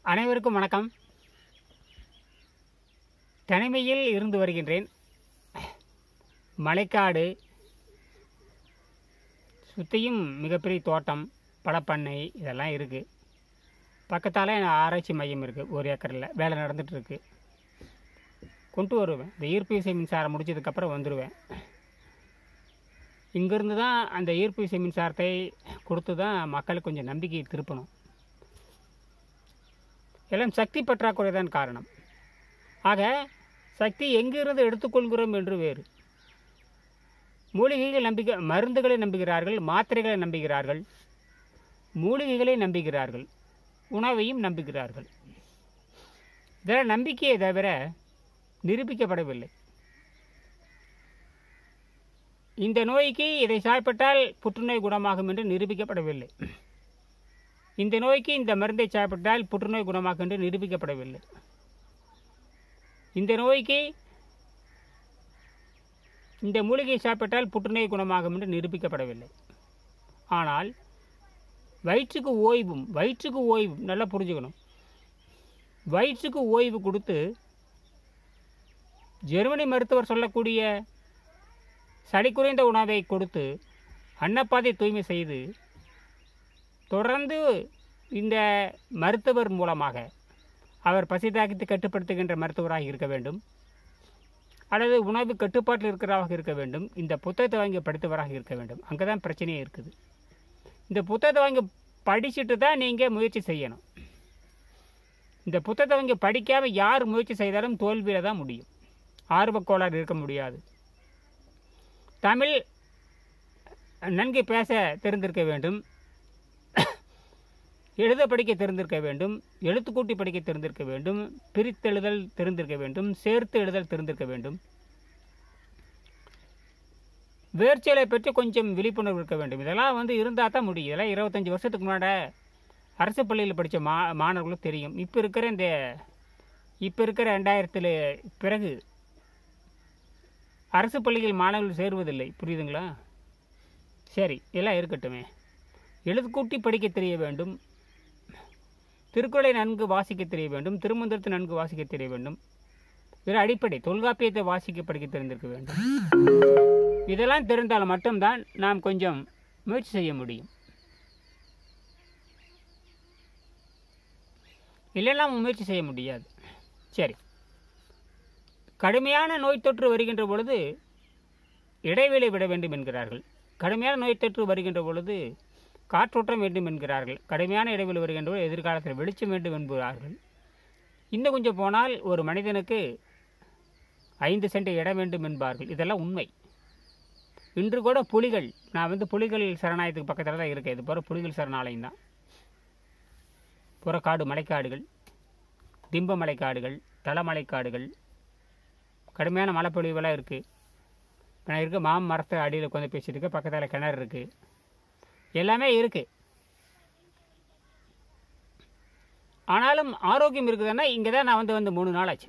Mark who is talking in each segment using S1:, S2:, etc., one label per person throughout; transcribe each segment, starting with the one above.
S1: அனைவருக்கும் வணக்கம் தனிமையில் இருந்து வருகின்றேன் மலைக்காடு சுற்றியும் மிகப்பெரிய தோட்டம் பழப்பண்ணை இதெல்லாம் இருக்குது பக்கத்தால் ஆராய்ச்சி மையம் இருக்குது ஒரு ஏக்கரில் வேலை நடந்துட்டு இருக்கு கொண்டு வருவேன் இந்த ஈர்ப்பு விசை மின்சாரம் முடிச்சதுக்கப்புறம் வந்துடுவேன் இங்கேருந்து தான் அந்த ஈர்ப்பு விசை மின்சாரத்தை கொடுத்து தான் மக்களுக்கு கொஞ்சம் நம்பிக்கையை திருப்பணும் எல்லாம் சக்தி பற்றாக்குறை தான் காரணம் ஆக சக்தி எங்கிருந்து எடுத்துக்கொள்கிறோம் என்று வேறு மூலிகைகள் நம்பிக்கை மருந்துகளை நம்புகிறார்கள் மாத்திரைகளை நம்புகிறார்கள் மூலிகைகளை நம்புகிறார்கள் உணவையும் நம்புகிறார்கள் இதெல்லாம் நம்பிக்கையை தவிர நிரூபிக்கப்படவில்லை இந்த நோய்க்கு இதை சாப்பிட்டால் புற்றுநோய் குணமாகும் என்று நிரூபிக்கப்படவில்லை இந்த நோய்க்கு இந்த மருந்தை சாப்பிட்டால் புற்றுநோய் குணமாகும் என்று நிரூபிக்கப்படவில்லை இந்த நோய்க்கு இந்த மூலிகை சாப்பிட்டால் புற்றுநோய் குணமாகும் என்று நிரூபிக்கப்படவில்லை ஆனால் வயிற்றுக்கு ஓய்வும் வயிற்றுக்கு ஓய்வும் நல்லா புரிஞ்சுக்கணும் வயிற்றுக்கு ஓய்வு கொடுத்து ஜெர்மனி மருத்துவர் சொல்லக்கூடிய சளி குறைந்த உணவை கொடுத்து அன்னப்பாதை தூய்மை செய்து தொடர்ந்து இந்த மருத்துவர் மூலமாக அவர் பசி தாக்கத்தை கட்டுப்படுத்துகின்ற மருத்துவராக இருக்க வேண்டும் அல்லது உணவு கட்டுப்பாட்டில் இருக்கிறவராக இருக்க வேண்டும் இந்த புத்தகத்தை வாங்கி படித்தவராக இருக்க வேண்டும் அங்கே தான் பிரச்சனையே இருக்குது இந்த புத்தகத்தை வாங்கி படிச்சுட்டு தான் நீங்கள் முயற்சி செய்யணும் இந்த புத்தகத்தை வாங்கி படிக்காமல் யார் முயற்சி செய்தாலும் தோல்வியில் தான் முடியும் ஆர்வக்கோளாறு இருக்க முடியாது தமிழ் நன்கு பேச தெரிந்திருக்க வேண்டும் எழுத படிக்க தெரிந்திருக்க வேண்டும் எழுத்துக்கூட்டி படிக்க தெரிந்திருக்க வேண்டும் பிரித்தெழுதல் தெரிந்திருக்க வேண்டும் சேர்த்து எழுதல் தெரிந்திருக்க வேண்டும் வேர்ச்சலை பற்றி கொஞ்சம் விழிப்புணர்வு இருக்க வேண்டும் இதெல்லாம் வந்து இருந்தால் தான் முடியும் இதெல்லாம் இருபத்தஞ்சி வருஷத்துக்கு முன்னாடி அரசு பள்ளியில் படித்த மா மாணவர்களுக்கு தெரியும் இப்போ இருக்கிற இந்த இப்போ இருக்கிற ரெண்டாயிரத்தில் பிறகு அரசு பள்ளியில் மாணவர்கள் சேருவதில்லை புரியுதுங்களா சரி எல்லாம் இருக்கட்டுமே எழுதுக்கூட்டி படிக்க தெரிய வேண்டும் திருக்குறளை நன்கு வாசிக்க தெரிய வேண்டும் திருமந்திரத்தை நன்கு வாசிக்க தெரிய வேண்டும் இது அடிப்படை தொல்காப்பியத்தை வாசிக்க படிக்க தெரிந்திருக்க வேண்டும் இதெல்லாம் தெரிந்தால் மட்டும்தான் நாம் கொஞ்சம் முயற்சி செய்ய முடியும் இல்லைன்னா முயற்சி செய்ய முடியாது சரி கடுமையான நோய் தொற்று வருகின்ற பொழுது இடைவேளை விட வேண்டும் என்கிறார்கள் கடுமையான நோய் தொற்று வருகின்ற பொழுது காற்றோட்டம் வேண்டும் என்கிறார்கள் கடுமையான இடைவெளி வருகின்ற பொழுது எதிர்காலத்தில் வெளிச்சம் வேண்டும் என்கிறார்கள் இன்னும் கொஞ்சம் போனால் ஒரு மனிதனுக்கு ஐந்து சென்ட் இடம் வேண்டும் என்பார்கள் இதெல்லாம் உண்மை இன்று கூட புலிகள் நான் வந்து புலிகள் சரணாலயத்துக்கு பக்கத்தில் தான் இருக்கேன் இது போகிற புலிகள் சரணாலயம் தான் புறக்காடு மலைக்காடுகள் திம்ப மலைக்காடுகள் தலமலைக்காடுகள் கடுமையான மழைப்பொழிவெல்லாம் இருக்குது நான் இருக்க மாம் மரத்தை அடியில் உட்காந்து பேசிட்டு இருக்க பக்கத்தில் கிணறு இருக்குது எல்லாமே இருக்குது ஆனாலும் ஆரோக்கியம் இருக்குதுன்னா இங்கே தான் நான் வந்து வந்து மூணு நாள் ஆச்சு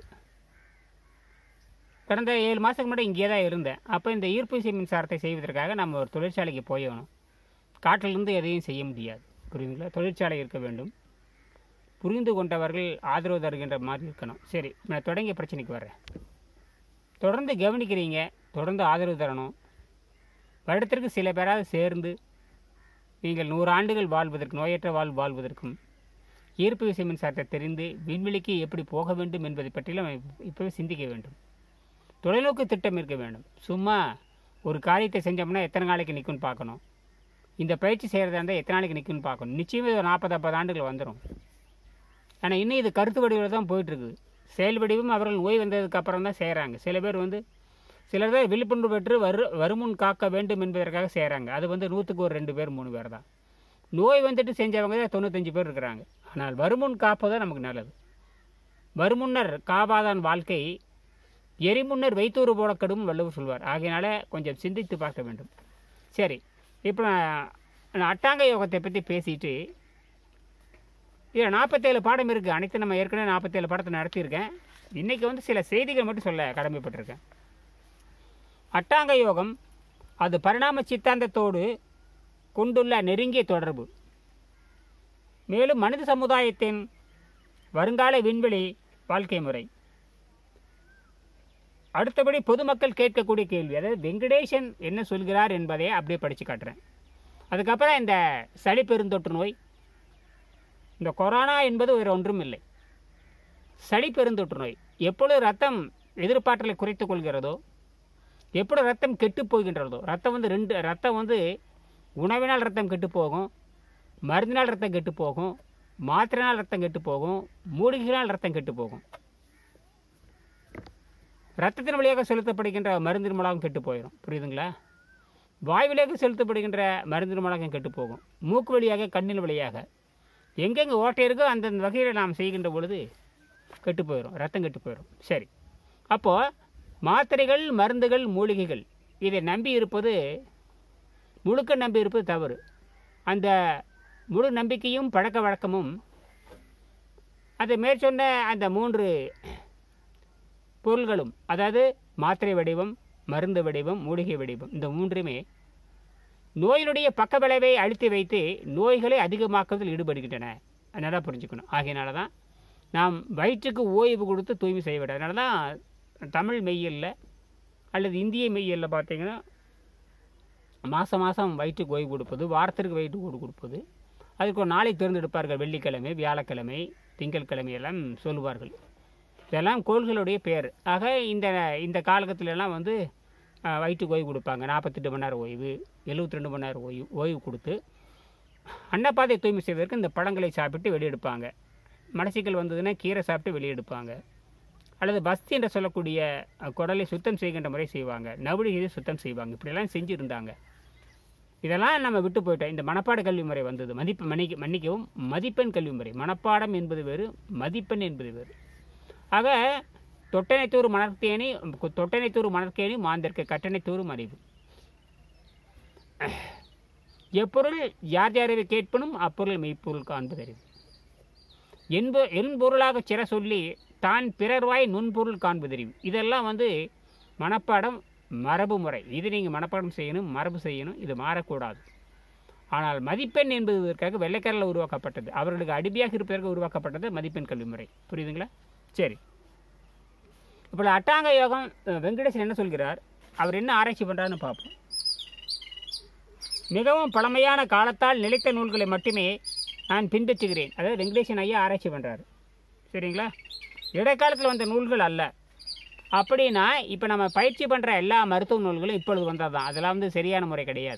S1: கடந்த ஏழு மாதத்துக்கு முன்னாடி இங்கே தான் இருந்தேன் அப்போ இந்த ஈர்ப்பு விசை மின்சாரத்தை செய்வதற்காக நம்ம ஒரு தொழிற்சாலைக்கு போயணும் காற்றிலிருந்து எதையும் செய்ய முடியாது புரியுதுங்களா தொழிற்சாலை இருக்க வேண்டும் புரிந்து கொண்டவர்கள் ஆதரவு தருகின்ற மாதிரி இருக்கணும் சரி நான் தொடங்கிய பிரச்சனைக்கு வர்றேன் தொடர்ந்து கவனிக்கிறீங்க தொடர்ந்து ஆதரவு தரணும் வருடத்திற்கு சில பேராவது சேர்ந்து நீங்கள் நூறு ஆண்டுகள் வாழ்வதற்கு நோயற்ற வாழ் வாழ்வதற்கும் ஈர்ப்பு விசை மின்சாரத்தை தெரிந்து விண்வெளிக்கு எப்படி போக வேண்டும் என்பதை பற்றியும் இப்போவே சிந்திக்க வேண்டும் தொலைநோக்கு திட்டம் இருக்க வேண்டும் சும்மா ஒரு காரியத்தை செஞ்சோம்னா எத்தனை நாளைக்கு நிற்கும்னு பார்க்கணும் இந்த பயிற்சி செய்கிறதா இருந்தால் எத்தனை நாளைக்கு நிற்கும்னு பார்க்கணும் நிச்சயமே ஒரு நாற்பது ஐம்பது ஆண்டுகள் வந்துடும் ஆனால் இன்னும் இது கருத்து வடிவில் தான் போயிட்டுருக்குது செயல் வடிவம் அவர்கள் நோய் வந்ததுக்கு அப்புறம் தான் செய்கிறாங்க சில பேர் வந்து சிலர் தான் விழிப்புணர்வு பெற்று வரு வருமுன் காக்க வேண்டும் என்பதற்காக செய்கிறாங்க அது வந்து நூற்றுக்கு ஒரு ரெண்டு பேர் மூணு பேர் தான் நோய் வந்துட்டு செஞ்சவங்க தான் தொண்ணூத்தஞ்சு பேர் இருக்கிறாங்க ஆனால் வருமுன் காப்பது நமக்கு நல்லது வருமுன்னர் காவாதான் வாழ்க்கை எரிமுன்னர் வைத்தூறு போல கடும் வள்ளுவர் சொல்வார் ஆகையினால கொஞ்சம் சிந்தித்து பார்க்க வேண்டும் சரி இப்போ நான் அட்டாங்க யோகத்தை பற்றி பேசிட்டு இதில் நாற்பத்தேழு பாடம் இருக்குது அனைத்து நம்ம ஏற்கனவே நாற்பத்தேழு பாடத்தை நடத்தியிருக்கேன் இன்றைக்கி வந்து சில செய்திகள் மட்டும் சொல்ல கடமைப்பட்டிருக்கேன் அட்டாங்க யோகம் அது பரிணாம சித்தாந்தத்தோடு கொண்டுள்ள நெருங்கிய தொடர்பு மேலும் மனித சமுதாயத்தின் வருங்கால விண்வெளி வாழ்க்கை முறை அடுத்தபடி பொதுமக்கள் கேட்கக்கூடிய கேள்வி அதாவது வெங்கடேசன் என்ன சொல்கிறார் என்பதை அப்படியே படித்து காட்டுறேன் அதுக்கப்புறம் இந்த சளி பெருந்தொற்று நோய் இந்த கொரோனா என்பது வேறு ஒன்றும் இல்லை சளி பெருந்தொற்று நோய் எப்பொழுது ரத்தம் எதிர்ப்பாற்றலை குறைத்துக் கொள்கிறதோ எப்படி ரத்தம் கெட்டு போகின்றதோ ரத்தம் வந்து ரெண்டு ரத்தம் வந்து உணவினால் ரத்தம் கெட்டு போகும் மருந்தினால் ரத்தம் கெட்டு போகும் மாத்திரைனால் ரத்தம் கெட்டு போகும் மூலிகையினால் ரத்தம் கெட்டு போகும் ரத்தத்தின் வழியாக செலுத்தப்படுகின்ற மருந்தின் மூலம் கெட்டு போயிடும் புரியுதுங்களா வாய் வழியாக செலுத்தப்படுகின்ற மருந்தின் மூலம் கெட்டு போகும் மூக்கு வழியாக கண்ணின் வழியாக எங்கெங்கே ஓட்டை இருக்கோ அந்தந்த வகையில் நாம் செய்கின்ற பொழுது கெட்டு போயிடும் ரத்தம் கெட்டு போயிடும் சரி அப்போது மாத்திரைகள் மருந்துகள் மூலிகைகள் இதை நம்பி இருப்பது முழுக்க நம்பி இருப்பது தவறு அந்த முழு நம்பிக்கையும் பழக்க வழக்கமும் அதை மேற்சொன்ன அந்த மூன்று பொருள்களும் அதாவது மாத்திரை வடிவம் மருந்து வடிவம் மூலிகை வடிவம் இந்த மூன்றுமே நோயினுடைய பக்க விளைவை அழுத்தி வைத்து நோய்களை அதிகமாக்குவதில் ஈடுபடுகின்றன அதனால புரிஞ்சுக்கணும் ஆகையினால தான் நாம் வயிற்றுக்கு ஓய்வு கொடுத்து தூய்மை செய்ய வேண்டும் அதனால தான் தமிழ் மெய்யலில் அல்லது இந்திய மெய்யலில் பார்த்தீங்கன்னா மாதம் மாதம் வயிற்றுக்கு ஓய்வு கொடுப்பது வாரத்திற்கு வயிற்றுக்கு ஓய்வு கொடுப்பது அதுக்கு ஒரு நாளை தேர்ந்தெடுப்பார்கள் வெள்ளிக்கிழமை வியாழக்கிழமை திங்கட்கிழமை எல்லாம் சொல்லுவார்கள் இதெல்லாம் கோள்களுடைய பேர் ஆக இந்த இந்த காலகட்டத்துல எல்லாம் வந்து அஹ், வயிற்றுக்கு ஓய்வு கொடுப்பாங்க நாற்பத்தெட்டு மணி நேரம் ஓய்வு எழுபத்தி ரெண்டு மணி நேரம் ஓய்வு ஓய்வு கொடுத்து அன்னப்பாதை தூய்மை செய்வதற்கு இந்த பழங்களை சாப்பிட்டு வெளியெடுப்பாங்க மலச்சிக்கல் வந்ததுன்னா கீரை சாப்பிட்டு வெளியெடுப்பாங்க அல்லது பஸ்தி என்று சொல்லக்கூடிய அஹ், குடலை சுத்தம் செய்கின்ற முறை செய்வாங்க நவடிகளை சுத்தம் செய்வாங்க இப்படியெல்லாம் செஞ்சுருந்தாங்க இதெல்லாம் நம்ம விட்டு போயிட்டோம் இந்த மனப்பாட கல்வி முறை வந்தது மதிப்பு மன்னிக்க மன்னிக்கவும் மதிப்பெண் கல்வி முறை மனப்பாடம் என்பது வேறு மதிப்பெண் என்பது வேறு ஆக தொட்டனைத்தூர் மணற்கேணி தொட்டனைத்தூர் மணற்கேணி மாந்தற்கு கட்டணைத்தூரும் அறிவு எப்பொருள் யார் யாரை கேட்பனும் அப்பொருள் மெய்ப்பொருள் காண்பதறிவு என்ப என்பொருளாக சிற சொல்லி தான் பிறர்வாய் நுண்பொருள் காண்பதறிவு இதெல்லாம் வந்து மனப்பாடம் மரபு முறை இது நீங்கள் மனப்பாடம் செய்யணும் மரபு செய்யணும் இது மாறக்கூடாது ஆனால் மதிப்பெண் என்பதற்காக வெள்ளைக்காரில் உருவாக்கப்பட்டது அவர்களுக்கு அடிமையாக இருப்பதற்கு உருவாக்கப்பட்டது மதிப்பெண் கல்வி முறை புரியுதுங்களா சரி இப்போ அட்டாங்க யோகம் அஹ், வெங்கடேசன் என்ன சொல்கிறார் அவர் என்ன ஆராய்ச்சி பண்ணுறாருன்னு பார்ப்போம் மிகவும் பழமையான காலத்தால் நிலைத்த நூல்களை மட்டுமே நான் பின்பற்றுகிறேன் அதாவது வெங்கடேசன் ஐயா ஆராய்ச்சி பண்ணுறாரு சரிங்களா இடைக்காலத்தில் வந்த நூல்கள் அல்ல அப்படின்னா இப்போ நம்ம பயிற்சி பண்ணுற எல்லா மருத்துவ நூல்களும் இப்பொழுது வந்தது தான் அதெல்லாம் வந்து சரியான முறை கிடையாது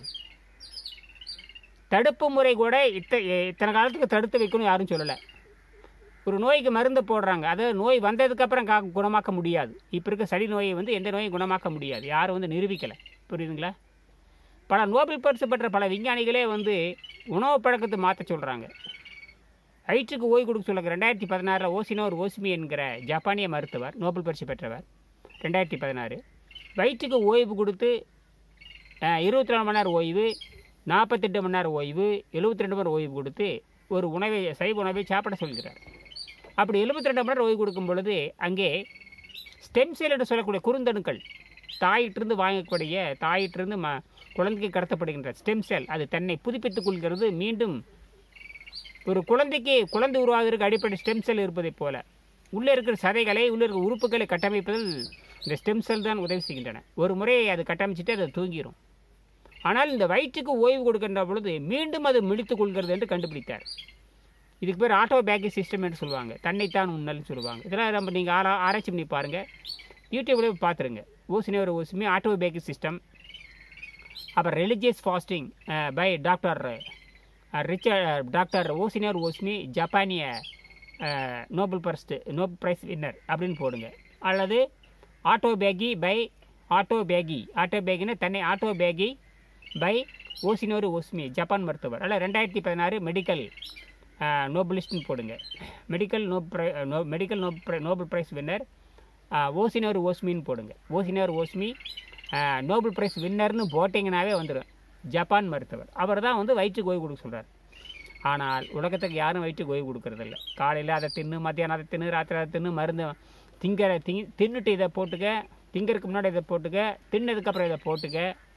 S1: தடுப்பு முறை கூட இத்த இத்தனை காலத்துக்கு தடுத்து வைக்கணும் யாரும் சொல்லலை ஒரு நோய்க்கு மருந்து போடுறாங்க அது நோய் வந்ததுக்கப்புறம் கா குணமாக்க முடியாது இப்போ இருக்க சளி நோயை வந்து எந்த நோயும் குணமாக்க முடியாது யாரும் வந்து நிரூபிக்கலை புரியுதுங்களா பல நோபல் பரிசு பெற்ற பல விஞ்ஞானிகளே வந்து உணவு பழக்கத்தை மாற்ற சொல்கிறாங்க வயிற்றுக்கு ஓய்வு கொடுக்க சொல்லுங்க ரெண்டாயிரத்தி பதினாறில் ஓசினோர் ஓஸ்மி என்கிற ஜப்பானிய மருத்துவர் நோபல் பரிசு பெற்றவர் ரெண்டாயிரத்தி பதினாறு வயிற்றுக்கு ஓய்வு கொடுத்து இருபத்தி நாலு மணி நேரம் ஓய்வு நாற்பத்தெட்டு மணி நேரம் ஓய்வு எழுபத்தி ரெண்டு மணி நேரம் ஓய்வு கொடுத்து ஒரு உணவை சைவ உணவை சாப்பிட சொல்கிறார் அப்படி எழுபத்தி ரெண்டு மணி நேரம் ஓய்வு கொடுக்கும் பொழுது அங்கே ஸ்டெம் செல் என்று சொல்லக்கூடிய குறுந்தணுக்கள் தாயிட்டிருந்து வாங்கக்கூடிய தாயிட்டிருந்து ம குழந்தைக்கு கடத்தப்படுகின்ற ஸ்டெம் செல் அது தன்னை புதுப்பித்துக் கொள்கிறது மீண்டும் ஒரு குழந்தைக்கு குழந்தை உருவாவதற்கு அடிப்படை ஸ்டெம் செல் இருப்பதைப் போல உள்ளே இருக்கிற சதைகளை உள்ளே இருக்கிற உறுப்புகளை கட்டமைப்பதில் இந்த ஸ்டெம் செல் தான் உதவி செய்கின்றன ஒரு முறை அது கட்டமைச்சிட்டு அது தூங்கிடும் ஆனால் இந்த வயிற்றுக்கு ஓய்வு கொடுக்கின்ற பொழுது மீண்டும் அது மிடித்துக் கொள்கிறது என்று கண்டுபிடித்தார் இதுக்கு பேர் ஆட்டோ பேக்கி சிஸ்டம் என்று சொல்லுவாங்க தன்னைத்தான் உண்ணல்னு சொல்லுவாங்க இதெல்லாம் நம்ம நீங்கள் ஆரா ஆராய்ச்சி பண்ணி பாருங்கள் யூடியூப்ல போய் பார்த்துருங்க ஓசினே ஒரு ஓசுமி ஆட்டோ பேக்கி சிஸ்டம் அப்புறம் religious fasting by doctor Richard doctor Yoshinori Ohsumi ஜப்பானிய Nobel first Nobel prize winner அப்படின்னு போடுங்க அல்லது autophagy by autophagy ஆட்டோ பேகின்னு தன்னை autophagy by Yoshinori Ohsumi Japan மருத்துவர் அல்ல ரெண்டாயிரத்தி பதினாறு மெடிக்கல் நோபலிஸ்ட்னு போடுங்க medical no no medical no Nobel prize winner Yoshinori ஓஸ்மின்னு போடுங்க ஓசினோர் ஓஸ்மி நோபல் பிரைஸ் வின்னர்னு போட்டிங்கனாவே வந்துடும் ஜப்பான் மருத்துவர் அவர் தான் வந்து வயிற்றுக்கு ஓய்வு கொடுக்க சொல்கிறார் ஆனால் உலகத்துக்கு யாரும் வயிற்றுக்கு ஓய்வு கொடுக்கறதில்ல காலையில் அதை தின்னு மத்தியானம் அதை தின்னு ராத்திரி அதை தின்னு மருந்து திங்கிற தி தின்னுட்டு இதை போட்டுக்க திங்கறதுக்கு முன்னாடி இதை போட்டுக்க தின்னதுக்கப்புறம் இதை போட்டுக்க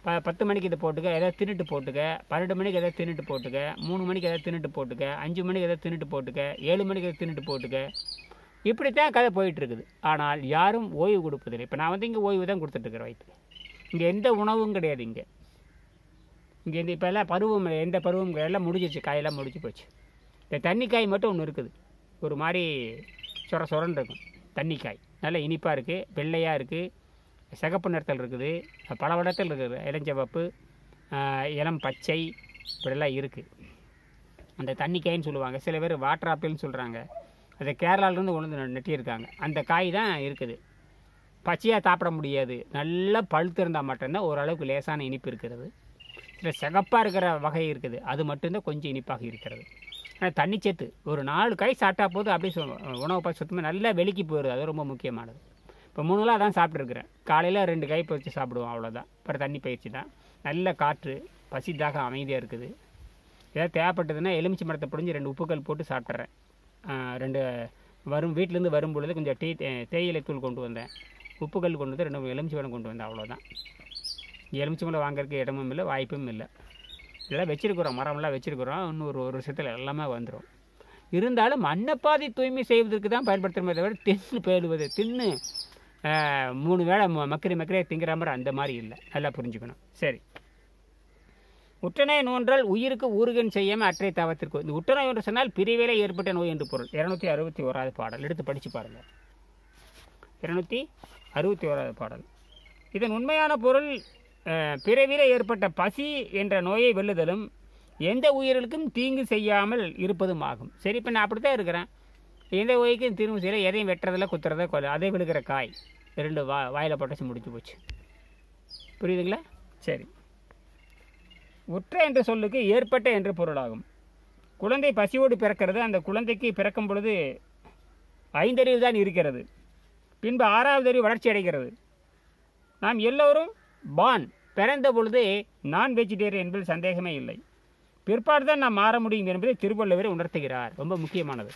S1: ப பத்து மணிக்கு இதை போட்டுக்க எதாவது தின்னுட்டு போட்டுக்க பன்னெண்டு மணிக்கு எதாவது தின்னுட்டு போட்டுக்க மூணு மணிக்கு எதாவது தின்னுட்டு போட்டுக்க அஞ்சு மணிக்கு எதாவது தின்னுட்டு போட்டுக்க ஏழு மணிக்கு எதாவது தின்னுட்டு போட்டுக்க இப்படித்தான் கதை போயிட்டு இருக்குது ஆனால் யாரும் ஓய்வு கொடுப்பதில்லை இப்போ நான் வந்து இங்கே ஓய்வு தான் கொடுத்துட்ருக்குறேன் வயிற்றுக்கு இங்கே எந்த உணவும் கிடையாது இங்கே இங்கே இந்த இப்போ எல்லாம் பருவம் எந்த பருவம் கிடையாது, எல்லாம் முடிஞ்சிச்சு காயெல்லாம் முடிஞ்சு போச்சு இந்த தண்ணிக்காய் மட்டும் ஒன்று இருக்குது ஒரு மாதிரி சொர சொரன்னு இருக்கும் தண்ணிக்காய் நல்ல இனிப்பாக இருக்குது வெள்ளையாக இருக்குது சிகப்பு நிறத்தில் இருக்குது பல வடத்தில் இருக்குது இளஞ்சிவப்பு ஆஹ், இளம் பச்சை இப்படிலாம் இருக்குது அந்த தண்ணிக்காயின்னு சொல்லுவாங்க சில பேர் வாட்டர் ஆப்பிள்னு சொல்கிறாங்க அதை கேரளாவிலேருந்து கொண்டு வந்து நெட்டியிருக்காங்க அந்த காய் தான் இருக்குது பச்சையாக சாப்பிட முடியாது நல்லா பழுத்து இருந்தால் மட்டும்தான் ஓரளவுக்கு லேசான இனிப்பு இருக்கிறது சில சிகப்பாக இருக்கிற வகை இருக்குது அது மட்டும்தான் கொஞ்சம் இனிப்பாக இருக்கிறது ஆனால் தண்ணிச்சத்து ஒரு நாலு காய் சாப்பிட்டா போதும் அப்படியே சு- உணவு பற்றி சுத்தமாக நல்லா வெளிக்கி போயிடுது அது ரொம்ப முக்கியமானது இப்போ மூணு நாள் தான் சாப்பிட்ருக்குறேன் காலையில் ரெண்டு காய் பறித்து சாப்பிடுவோம் அவ்வளோதான் அப்புறம் தண்ணி பயிற்சி தான் நல்ல காற்று பசி தாகம் அமைதியாக இருக்குது ஏதாவது தேவைப்பட்டதுன்னா எலுமிச்சை மரத்தை பிடிஞ்சி ரெண்டு உப்புக்கல் போட்டு சாப்பிட்றேன் ரெண்டு வரும் வீட்டிலேருந்து வரும் பொழுது கொஞ்சம் டீ தே- தேயிலை தூள் கொண்டு வந்தேன் உப்புக்கல் கொண்டு வந்து ரெண்டு எலுமிச்சை பழம் கொண்டு வந்தேன் அவ்வளோதான் எலுமிச்சை பழம் வாங்குறதுக்கு இடமும் இல்லை வாய்ப்பும் இல்லை இதெல்லாம் வச்சிருக்கிறோம் மரம்லாம் வச்சிருக்கிறோம் இன்னும் ஒரு ஒரு வருஷத்தில் எல்லாமே வந்துடும் இருந்தாலும் மண்ணப்பாதி தூய்மை செய்வதற்கு தான் பயன்படுத்துகிறோமே தவிர தின்னு போயிடுவது தின்னு ஆஹ், மூணு வேளை ம- மக்கரி மக்கரே திங்கிற மாதிரி அந்த மாதிரி இல்லை நல்லா புரிஞ்சுக்கணும் சரி உற்றநோய் நோன்றால் உயிருக்கு ஊறுகன் செய்யாமல் அற்றை தாவத்திற்கு இந்த உற்றநோய் என்று சொன்னால் பிரிவிலே ஏற்பட்ட நோய் என்று பொருள் இரநூத்தி அறுபத்தி ஓராவது பாடல் எடுத்து படித்து பாருங்கள் இருநூற்றி அறுபத்தி ஓராவது பாடல் இதன் உண்மையான பொருள் அஹ், பிறவிலே ஏற்பட்ட பசி என்ற நோயை வெல்லுதலும் எந்த உயிர்களுக்கும் தீங்கு செய்யாமல் இருப்பதும் ஆகும் சரி இப்போ நான் அப்படி தான் இருக்கிறேன் எந்த உயிருக்கும் தீர்வு செய்யல எதையும் வெட்டுறதில்ல குத்துறத கொலை அதை விழுகிற காய் ரெண்டு வா வாயில் போட்டாச்சு முடிச்சு போச்சு புரியுதுங்களா சரி உற்ற என்ற சொல்லுக்கு ஏற்பட்ட என்று பொருளாகும் குழந்தை பசியோடு பிறக்கிறது அந்த குழந்தைக்கு பிறக்கும் பொழுது ஐந்தறிவு தான் இருக்கிறது பின்பு ஆறாவது அறிவு வளர்ச்சி அடைகிறது நாம் எல்லோரும் பான் பிறந்த பொழுது நான் வெஜிடேரியன் என்பதில் சந்தேகமே இல்லை பிற்பாடு தான் நாம் மாற முடியும் என்பதை திருவள்ளுவர் உணர்த்துகிறார் ரொம்ப முக்கியமானது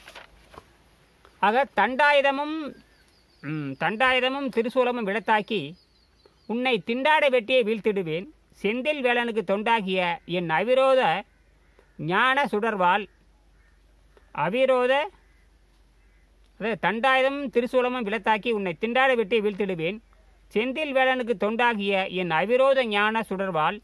S1: ஆக தண்டாயுதமும் ம், தண்டாயுதமும் திருசூலமும் விடத்தாக்கி உன்னை திண்டாட வெட்டியே வீழ்த்திடுவேன் செந்தில் வேலனுக்கு தொண்டாகிய என் அவிரோத ஞான சுடர்வாள் அவிரோத அதாவது தண்டாயுதமும் திருசூலமும் விளத்தாக்கி உன்னை திண்டாட வெட்டி வீழ்த்திடுவேன் செந்தில் வேலனுக்கு தொண்டாகிய என் அவிரோத ஞான சுடர்வாள்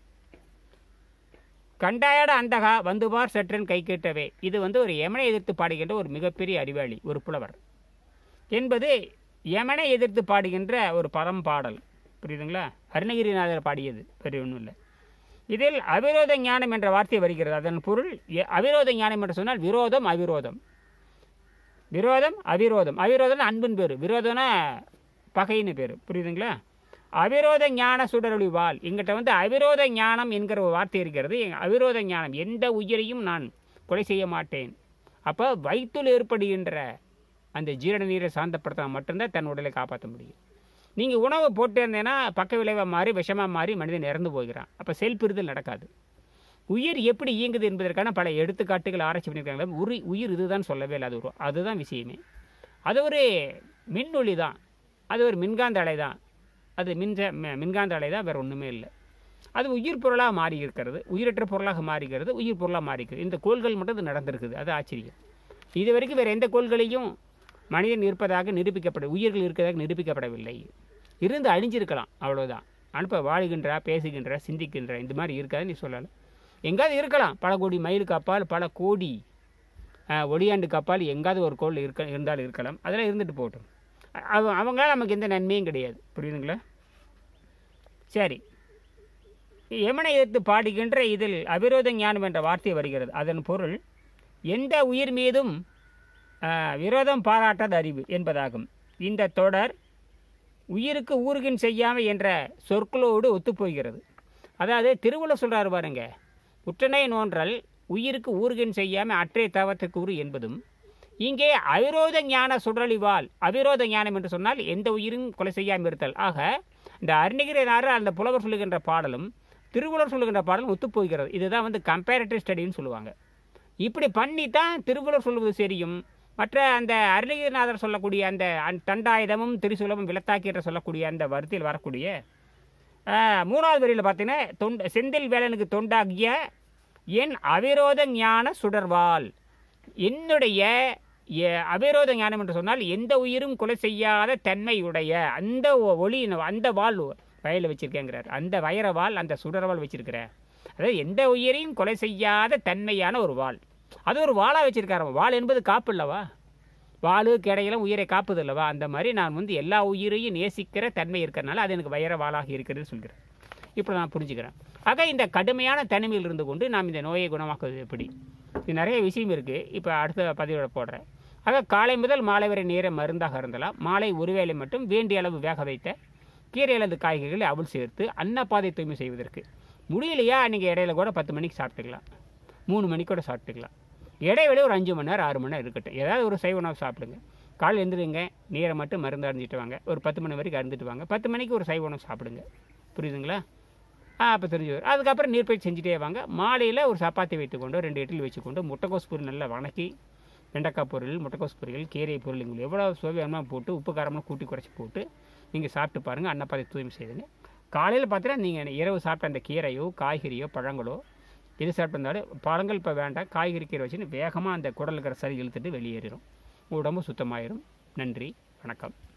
S1: கண்டாயட அந்தகா வந்துபார் சற்றன் கை கேட்டவே இது வந்து ஒரு யமனை எதிர்த்து பாடுகின்ற ஒரு மிகப்பெரிய அறிவாளி ஒரு புலவர் என்பது யமனை எதிர்த்து பாடுகின்ற ஒரு பரம் பாடல் புரியுதுங்களா அருணகிரிநாதர் பாடியது வேறு ஒன்றும் இல்லை இதில் அவிரோத ஞானம் என்ற வார்த்தை வருகிறது அதன் பொருள் எ- அவிரோத ஞானம் என்று சொன்னால் விரோதம் அவிரோதம் விரோதம் அவிரோதம் அவிரோதம் அன்பின் பேர் விரோதம்னா பகைன்னு பேர் புரியுதுங்களா அவிரோத ஞான சுடரொளி வாள் எங்கிட்ட வந்து அவிரோத ஞானம் என்கிற ஒரு வார்த்தை இருக்கிறது எ- அவிரோத ஞானம் எந்த உயிரையும் நான் கொலை செய்ய மாட்டேன் அப்போ வயிற்றுல ஏற்படுகின்ற அந்த ஜீரண நீரை சாந்தப்படுத்தினா மட்டும்தான் தன் உடலை காப்பாற்ற முடியும் நீங்கள் உணவை போட்டு இருந்தேன்னா பக்க விளைவாக மாறி விஷமாக மாறி மனிதன் இறந்து போகிறான் அப்போ செல் பிரிதல் நடக்காது உயிர் எப்படி இயங்குது என்பதற்கான பல எடுத்துக்காட்டுகள் ஆராய்ச்சி பண்ணியிருக்காங்க உரி உயிர் இதுதான் சொல்லவே இல்லை அது ஒரு அதுதான் விஷயமே அது ஒரு மின்னொளி தான் அது ஒரு மின்காந்த அலை தான் அது மின்ச மி- மின்காந்த அலை தான் வேறு ஒன்றுமே இல்லை அது உயிர் பொருளாக மாறி இருக்கிறது உயிரற்ற பொருளாக மாறுகிறது உயிர் பொருளாக மாறிக்கிறது இந்த கோள்கள் மட்டும் இது நடந்திருக்குது அது ஆச்சரியம் இது வரைக்கும் வேறு எந்த கோள்களையும் மனிதன் இருப்பதாக நிரூபிக்கப்பட உயிர்கள் இருக்கிறதாக நிரூபிக்கப்படவில்லை இருந்து அழிஞ்சிருக்கலாம் அவ்வளோதான் அனுப்ப வாழ்கின்ற பேசுகின்ற சிந்திக்கின்ற இந்த மாதிரி இருக்காது நீ சொல்லலை எங்காவது இருக்கலாம் பல கோடி மைலுக்கு அப்பால் பல கோடி அஹ், ஒளியாண்டுக்கு அப்பால் எங்காவது ஒரு கோள் இருக்க இருந்தாலும் இருக்கலாம் அதெல்லாம் இருந்துட்டு போகட்டும் அவ அவங்களால நமக்கு எந்த நன்மையும் கிடையாது புரியுதுங்களா சரி யமனை எதிர்த்து பாடுகின்ற இதில் அவிரோத ஞானம் என்ற வார்த்தை வருகிறது அதன் பொருள் எந்த உயிர் மீதும் ஆஹ், விரோதம் பாராட்டாத அறிவு என்பதாகும் இந்த தொடர் உயிருக்கு ஊறுகின் செய்யாமை என்ற சொற்களோடு ஒத்துப்போகிறது அதாவது திருவள்ளுவர் சொல்றாரு பாருங்க உற்றனை நோன்றல் உயிருக்கு ஊறுகின் செய்யாமல் அற்றை தவத்துக்கு உரு என்பதும் இங்கே அவிரோத ஞான சுடலிவால் அவிரோத ஞானம் என்று சொன்னால் எந்த உயிரும் கொலை செய்யாமல் இருத்தல் ஆக இந்த அருணகிரினார் அந்த புலவர் சொல்லுகின்ற பாடலும் திருவள்ளுவர் சொல்லுகின்ற பாடலும் ஒத்துப்போகிறது இதுதான் வந்து கம்பேரிட்டிவ் ஸ்டடின்னு சொல்லுவாங்க இப்படி பண்ணி தான் திருவள்ளுவர் சொல்வது சரியும் மற்ற அந்த அருணகிரிநாதர் சொல்லக்கூடிய அந்த அந் தண்டாயுதமும் திரிசூலமும் விளத்தாக்கி என்று சொல்லக்கூடிய அந்த வருத்தில் வரக்கூடிய ஆஹ், மூணாவது வரியில் பார்த்தீங்கன்னா தொண்ட செந்தில் வேலனுக்கு தொண்டாகிய என் அவிரோத ஞான சுடர்வாள் என்னுடைய எ- அவிரோத ஞானம் என்று சொன்னால் எந்த உயிரும் கொலை செய்யாத தன்மையுடைய அந்த ஒ- ஒளி அந்த வாள் வயலில் வச்சிருக்கேங்கிறார் அந்த வைர வாள் அந்த சுடர்வாள் வச்சிருக்கிறேன் அதாவது எந்த உயிரையும் கொலை செய்யாத தன்மையான ஒரு வாள் அது ஒரு வாளாக வச்சிருக்காரு வாள் என்பது காப்பு இல்லவா வாளு கிடையெல்லாம் உயிரை காப்புது அல்லவா அந்த மாதிரி நான் வந்து எல்லா உயிரையும் நேசிக்கிற தன்மை இருக்கிறனால அது எனக்கு வைர வாளாக இருக்கிறது சொல்கிறேன் இப்போ நான் புரிஞ்சுக்கிறேன் ஆக இந்த கடுமையான தனிமையில் இருந்து கொண்டு நாம் இந்த நோயை குணமாக்குவது எப்படி இது நிறைய விஷயம் இருக்குது இப்போ அடுத்த பதிவோட போடுறேன் ஆக காலை முதல் மாலை வரை நேரம் மருந்தாக இருந்தலாம் மாலை ஒருவேளை மட்டும் வேண்டிய அளவு வேக வைத்த கீரை அல்லது காய்கறிகளை அவள் சேர்த்து அன்னப்பாதை தூய்மை செய்வதற்கு முடியலையா நீங்கள் இடையில கூட பத்து மணிக்கு சாப்பிட்டுக்கலாம் மூணு மணிக்கு கூட சாப்பிட்டுக்கலாம் இடைவெளி ஒரு அஞ்சு மணி நேரம் ஆறு மணி நேரம் இருக்கட்டும் ஏதாவது ஒரு சைவ உணவு சாப்பிடுங்க காலையில் எழுந்துருங்க நீரை மட்டும் மருந்து அருந்திட்டு வாங்க ஒரு பத்து மணி வரைக்கும் அருந்துட்டு வாங்க பத்து மணிக்கு ஒரு சைவ உணவு சாப்பிடுங்க புரியுதுங்களா ஆ அப்போ தெரிஞ்சு வரும் அதுக்கப்புறம் நீர்ப்பயிற்சி செஞ்சுட்டே வாங்க மாலையில் ஒரு சப்பாத்தி வைத்துக்கொண்டு ரெண்டு இட்லி வச்சுக்கொண்டு முட்டைக்கோஸ் பொருள் நல்லா வணக்கி வெண்டைக்காய் பொருள் முட்டைக்கோஸ் பொரியல் கீரை பொருள் உங்களுக்கு எவ்வளோ சுவையமாக போட்டு உப்பு காரமாக கூட்டி குறைச்சி போட்டு நீங்கள் சாப்பிட்டு பாருங்கள் அன்னப்பாதை தூய்மை செய்துங்க காலையில் பார்த்தீங்கன்னா நீங்கள் இரவு சாப்பிட்ட அந்த கீரையோ காய்கறியோ பழங்களோ எது சாப்பிட்டிருந்தாலும் பழங்கள் இப்போ வேண்டாம் காய்கறி கீரை வச்சுன்னு வேகமாக அந்த குடல் இருக்கிற சரி இழுத்துட்டு வெளியேறிடும் உடம்பு சுத்தமாயிரும் நன்றி வணக்கம்